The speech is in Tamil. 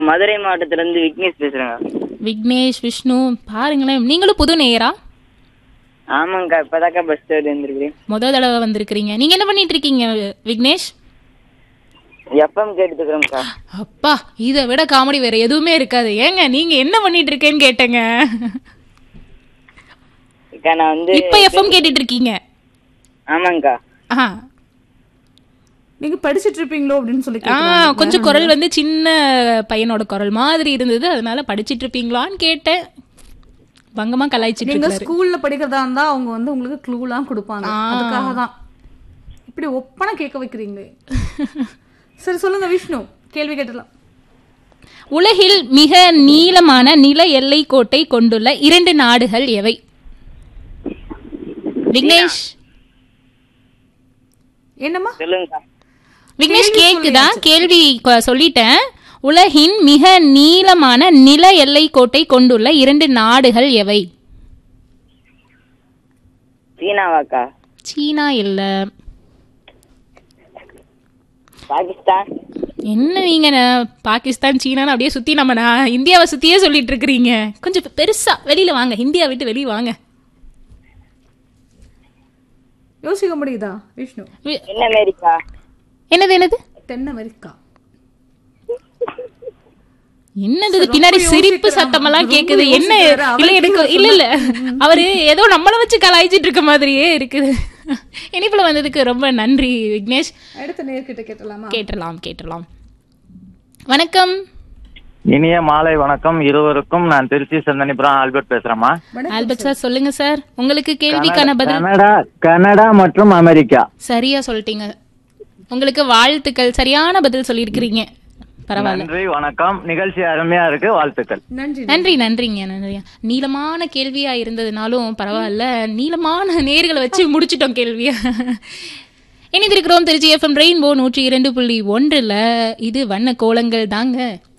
மதுரை மாவட்டத்துல இருந்து விக்னேஷ் பேசுறேங்க விக்னேஷ் விஷ்ணு பாருங்களேன் நீங்களும் புது நேயரா ஆமாங்கக்கா இப்பதாக்கா பஸ் ஸ்டாண்ட் இருந்திருக்கிறேன் முத தடவை வந்திருக்கிறீங்க நீங்க என்ன பண்ணிட்டு இருக்கீங்க விக்னேஷ் எஃப்எம் கேட்டுக்கிறோம்க்கா அப்பா இதை விட காமெடி வேற எதுவுமே இருக்காது ஏங்க நீங்க என்ன பண்ணிட்டு இருக்கேன்னு கேட்டேங்க அக்கா நான் வந்து இப்ப எஃப்எம் கேட்டுட்டு இருக்கீங்க ஆமாங்கக்கா ஆ நீங்க படிச்சிட்டு இருப்பீங்களோ அப்படின்னு சொல்லி ஆ கேக்குறாங்க. கொஞ்சம் குரல் வந்து சின்ன பையனோட குரல் மாதிரி இருந்தது அதனால படிச்சிட்டு இருப்பீங்களான்னு கேட்டேன் பங்கமா கலாய்ச்சிட்டு நீங்க இருக்காரு ஸ்கூல்ல படிக்கிறதா இருந்தா அவங்க வந்து உங்களுக்கு க்ளூலாம் கொடுப்பாங்க அதுக்காக தான் இப்படி ஒப்பனை கேட்க வைக்கிறீங்க சரி சொல்லுங்க விஷ்ணு கேள்வி கேட்டலாம் உலகில் மிக நீளமான நில எல்லை கோட்டை கொண்டுள்ள இரண்டு நாடுகள் எவை விக்னேஷ் என்னம்மா சொல்லுங்கக்கா விக்னேஷ் கேக்குதா கேள்வி கொ- சொல்லிட்டேன் உலகின் மிக நீளமான நில எல்லை கோட்டை கொண்டுள்ள இரண்டு நாடுகள் எவை சீனாவாக்கா சீனா இல்ல பாகிஸ்தான் என்ன நீங்க ந- பாகிஸ்தான் சீனான்னு அப்படியே சுத்தி நம்ம நா- இந்தியாவை சுத்தியே சொல்லிட்டு இருக்கிறீங்க கொஞ்சம் பெ- பெருசா வெளியில வாங்க இந்தியா விட்டு வெளிய வாங்க யோசிக்க முடியுதா விஷ்ணு வி- என்ன அமெரிக்கா என்னது என்னது தென் அமெரிக்கா என்னது இது பின்னாடி சிரிப்பு சத்தமெல்லாம் கேக்குது என்ன யோசிக்கிறாரு. இல்ல எனக்கு இல்ல இல்ல அவரு ஏதோ நம்மள வச்சு கலாய்ச்சிட்டு இருக்க மாதிரியே இருக்குது இனிப்புல வந்ததுக்கு ரொம்ப நன்றி விக்னேஷ் அடுத்த நேர்கிட்ட கேட்டலாமா கேட்டுடலாம் கேட்டுடலாம் வணக்கம் இனிய மாலை வணக்கம் இருவருக்கும் நான் திருச்சி சந்தனிபுரம் ஆல்பர்ட் பேசுறேம்மா ஆல்பர்ட் சார் சொல்லுங்க சார் உங்களுக்கு கேள்விக்கான பதில் கனடா கனடா மற்றும் அமெரிக்கா சரியா சொல்லிட்டீங்க உங்களுக்கு வாழ்த்துக்கள் சரியான பதில் சொல்லியிருக்கிறீங்க பரவாயில்ல நன்றி வணக்கம் நிகழ்ச்சி அருமையா இருக்கு வாழ்த்துக்கள் நன்றி நன்றி நன்றிங்க நன்றி நீளமான கேள்வியா இருந்ததுனாலும் பரவாயில்ல நீளமான நேர்களை வச்சு முடிச்சிட்டோம் கேள்வியா இணைந்திருக்கிறோம் திருச்சி எஃப்எம் ரெயின்போ நூற்றி இரண்டு புள்ளி ஒன்றுல இது வண்ண கோலங்கள் தாங்க